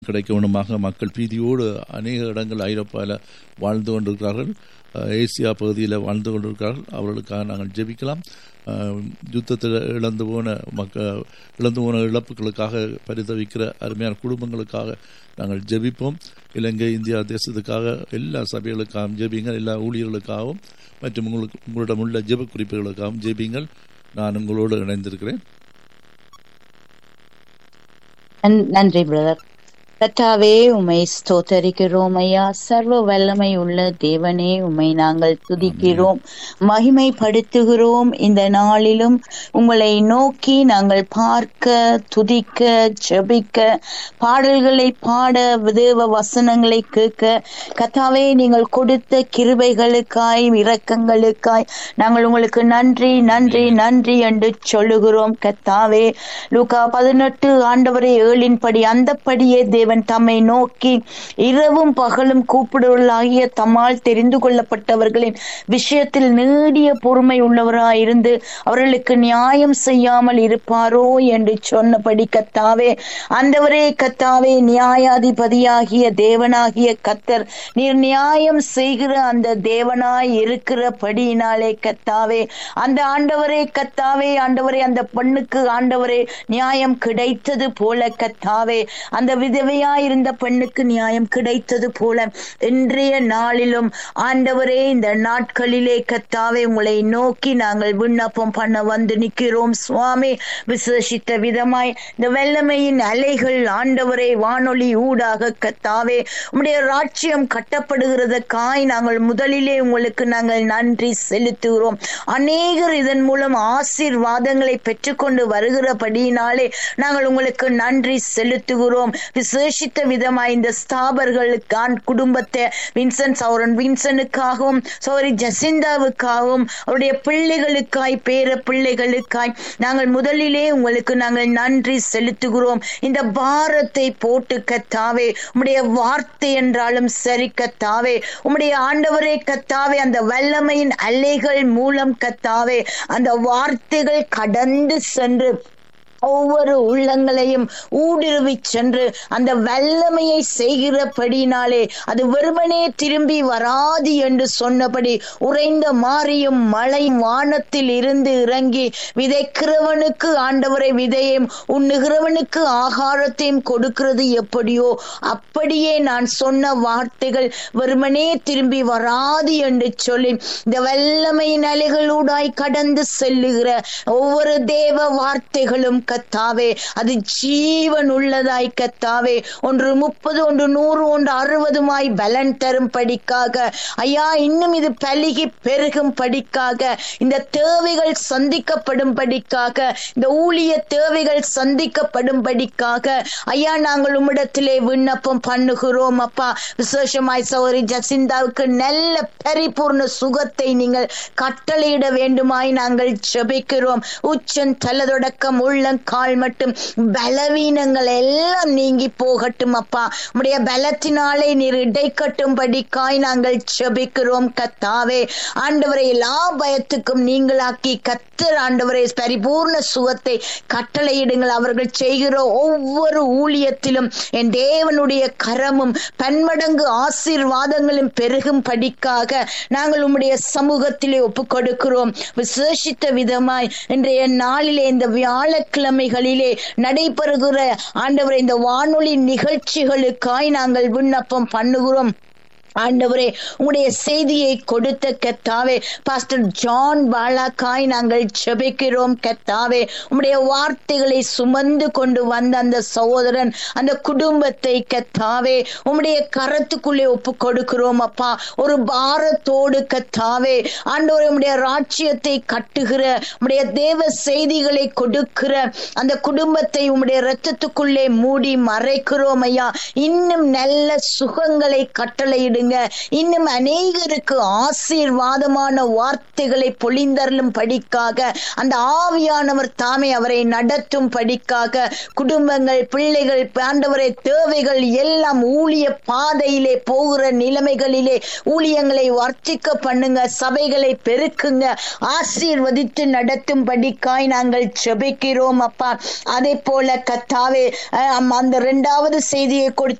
கிடைக்க வேண்டுமாக மக்கள் பீதியோடு அநேக இடங்கள் ஐரோப்பாவில் வாழ்ந்து கொண்டிருக்கிறார்கள் அஹ், ஏசியா பகுதியில் வாழ்ந்து கொண்டிருக்கிறார்கள் அவர்களுக்காக நாங்கள் ஜெபிக்கலாம் அஹ், யுத்தத்தில் இழந்து போன மக்க இழந்து போன இழப்புகளுக்காக பரிதவிக்கிற அருமையான குடும்பங்களுக்காக நாங்கள் ஜெபிப்போம் இலங்கை இந்தியா தேசத்துக்காக எல்லா சபைகளுக்காகவும் ஜெபிங்கள் எல்லா ஊழியர்களுக்காகவும் மற்றும் உங்களுக்கு உங்களிடம் உள்ள ஜெப குறிப்புகளுக்காகவும் ஜெபிங்கள் நான் உங்களோடு இணைந்திருக்கிறேன் நன்- நன்றி பிரதர் கர்த்தாவே உமை ஸ்தோத்தரிக்கிறோம் ஐயா சர்வ வல்லமை உள்ள தேவனே உமை நாங்கள் துதிக்கிறோம் மகிமைப்படுத்துகிறோம் இந்த நாளிலும் உங்களை நோக்கி நாங்கள் பார்க்க துதிக்க ஜெபிக்க பாடல்களை பாட தேவ வசனங்களை கேட்க கர்த்தாவே நீங்கள் கொடுத்த கிருபைகளுக்காய் இரக்கங்களுக்காய் நாங்கள் உங்களுக்கு நன்றி நன்றி நன்றி என்று சொல்லுகிறோம் கர்த்தாவே லூகா பதினெட்டு ஆண்டவரை ஏழின்படி அந்தப்படியே தேவன் தம்மை நோக்கி இரவும் பகலும் கூப்பிடுவர்களாகிய தம்மால் தெரிந்து கொள்ளப்பட்டவர்களின் விஷயத்தில் நீடிய பொறுமை உள்ளவராயிருந்து அவர்களுக்கு நியாயம் செய்யாமல் இருப்பாரோ என்று சொன்னபடி கத்தாவே அந்தவரே கத்தாவே நியாயாதிபதியாகிய தேவனாகிய கத்தர் நீர் நியாயம் செய்கிற அந்த தேவனாய் இருக்கிறபடியினாலே கத்தாவே அந்த ஆண்டவரே கத்தாவே ஆண்டவரே அந்த பெண்ணுக்கு ஆண்டவரே நியாயம் கிடைத்தது போல கத்தாவே அந்த விதவையாய் இருந்த பெண்ணுக்கு நியாயம் கிடைத்தது போல இன்றைய நாளிலும் ஆண்டவரே இந்த நாட்களிலே கத்தாவே உங்களை நோக்கி நாங்கள் விண்ணப்பம் பண்ண வந்து நிற்கிறோம் சுவாமி விசேஷித்த விதமாய் இந்த வெள்ளமையின் அலைகள் ஆண்டவரே வானொலி ஊடாக கத்தாவே உம்முடைய ராட்சியம் கட்டப்படுகிறதற்காய் நாங்கள் முதலிலே உங்களுக்கு நாங்கள் நன்றி செலுத்துகிறோம் அநேகர் இதன் மூலம் ஆசீர்வாதங்களை பெற்றுக்கொண்டு வருகிறபடியினாலே நாங்கள் உங்களுக்கு நன்றி செலுத்துகிறோம் விசேஷித்த விதமாய் இந்த ஸ்தாபர்களுக்கான் குடும்பத்தை வின்சன் சௌரன் வின்சனுக்காகவும் சௌரி ஜசிந்தாவுக்காகவும் அவருடைய பிள்ளைகளுக்காய் பேர பிள்ளைகளுக்காய் நாங்கள் முதலிலே உங்களுக்கு நாங்கள் நன்றி செலுத்துகிறோம் இந்த பாரத்தை போட்டு கத்தாவே உம்முடைய வார்த்தை என்றாலும் சரி கத்தாவே உம்முடைய ஆண்டவரே கத்தாவே அந்த வல்லமையின் அலைகள் மூலம் கத்தாவே அந்த வார்த்தைகள் கடந்து சென்று ஒவ்வொரு உள்ளங்களையும் ஊடுருவி சென்று அந்த வல்லமையை செய்கிறபடினாலே அது வெறுமனே திரும்பி வராது என்று சொன்னபடி உறைந்த மாறியும் மழை வானத்தில் இருந்து இறங்கி விதைக்கிறவனுக்கு ஆண்டவரை விதையும் உண்ணுகிறவனுக்கு ஆகாரத்தையும் கொடுக்கிறது எப்படியோ அப்படியே நான் சொன்ன வார்த்தைகள் வெறுமனே திரும்பி வராது என்று சொல்லி இந்த வல்லமையின் அலைகளூடாய் கடந்து செல்லுகிற ஒவ்வொரு தேவ வார்த்தைகளும் கத்தாவே அது ஜீவன் உள்ளதாய் கத்தாவே ஒன்று முப்பது ஒன்று நூறு ஒன்று அறுபதுமாய் பலன் தரும் படிக்காக ஐயா இன்னும் இது பலுகி பெருகும் படிக்காக இந்த தேவைகள் சந்திக்கப்படும் படிக்காக இந்த ஊழிய தேவைகள் சந்திக்கப்படும் படிக்காக ஐயா நாங்கள் உம்மிடத்திலே விண்ணப்பம் பண்ணுகிறோம் அப்பா விசேஷமாய் சௌரி ஜசிந்தாவுக்கு நல்ல பரிபூர்ண சுகத்தை நீங்கள் கட்டளையிட வேண்டுமாய் நாங்கள் ஜெபிக்கிறோம் உச்சன் தலதொடக்கம் உள்ளங்கால் மட்டும் பலவீனங்கள் எல்லாம் நீங்கி போகட்டும் அப்பா உடைய பலத்தினாலே நீர் இடை கட்டும்படிக்காய் நாங்கள் ஜெபிக்கிறோம் கத்தாவே ஆண்டவரை எல்லா பயத்துக்கும் நீங்களாக்கி கத்தர் ஆண்டவரை பரிபூர்ண சுகத்தை கட்டளையிடுங்கள் அவர்கள் செய்கிற ஒவ்வொரு ஊழியத்திலும் என் தேவனுடைய கரமும் பன்மடங்கு ஆசீர்வாதங்களும் பெருகும் படிக்காக நாங்கள் உம்முடைய சமூகத்திலே ஒப்புக் கொடுக்கிறோம் விசேஷித்த விதமாய் இன்றைய நாளிலே இந்த வியாழக்கிழமைகளிலே நடைபெறுகிற ஆண்டவரை இந்த வானொலி நிகழ்ச்சிகளுக்காய் நாங்கள் விண்ணப்பம் பண்ணுகிறோம் ஆண்டவரே உங்களுடைய செய்தியை கொடுத்த கத்தாவே பாஸ்டர் ஜான் பாலாக்காய் நாங்கள் ஜெபிக்கிறோம் கத்தாவே உம்முடைய வார்த்தைகளை சுமந்து கொண்டு வந்த அந்த சகோதரன் அந்த குடும்பத்தை கத்தாவே உம்முடைய கரத்துக்குள்ளே ஒப்பு கொடுக்கிறோம் அப்பா ஒரு பாரத்தோடு கத்தாவே ஆண்டவரே உம்முடைய ராட்சியத்தை கட்டுகிற உம்முடைய தேவ செய்திகளை கொடுக்கிற அந்த குடும்பத்தை உம்முடைய இரத்தத்துக்குள்ளே மூடி மறைக்கிறோம் ஐயா இன்னும் நல்ல சுகங்களை கட்டளையிடு பண்ணுங்க இன்னும் அநேகருக்கு ஆசீர்வாதமான வார்த்தைகளை பொழிந்தருளும் படிக்காக அந்த ஆவியானவர் தாமே அவரை நடத்தும் படிக்காக குடும்பங்கள் பிள்ளைகள் ஆண்டவரை தேவைகள் எல்லாம் ஊழிய பாதையிலே போகிற நிலைமைகளிலே ஊழியங்களை வர்ச்சிக்க பண்ணுங்க சபைகளை பெருக்குங்க ஆசீர்வதித்து நடத்தும் படிக்காய் நாங்கள் செபிக்கிறோம் அப்பா அதே போல கத்தாவே அஹ், அந்த இரண்டாவது செய்தியை கொடுத்து